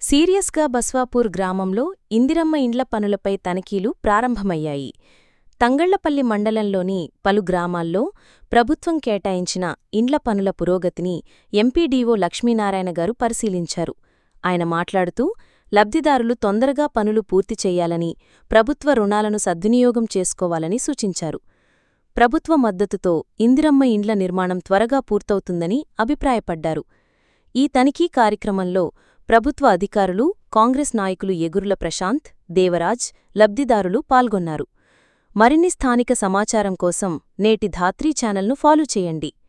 సీరియస్గా బస్వాపూర్ గ్రామంలో ఇందిరమ్మ ఇండ్ల పనులపై తనిఖీలు ప్రారంభమయ్యాయి తంగళ్లపల్లి మండలంలోని పలు గ్రామాల్లో ప్రభుత్వం కేటాయించిన ఇండ్ల పనుల పురోగతిని ఎంపీడీఓ లక్ష్మీనారాయణ గారు పరిశీలించారు ఆయన మాట్లాడుతూ లబ్ధిదారులు తొందరగా పనులు పూర్తి చేయాలని ప్రభుత్వ రుణాలను సద్వినియోగం చేసుకోవాలని సూచించారు ప్రభుత్వ మద్దతుతో ఇందిరమ్మ ఇండ్ల నిర్మాణం త్వరగా పూర్తవుతుందని అభిప్రాయపడ్డారు ఈ తనిఖీ కార్యక్రమంలో ప్రభుత్వ అధికారులు కాంగ్రెస్ నాయకులు ఎగురుల ప్రశాంత్ దేవరాజ్ లబ్ధిదారులు పాల్గొన్నారు మరిన్ని స్థానిక సమాచారం కోసం నేటి ధాత్రీ ఛానల్ను ఫాలో చేయండి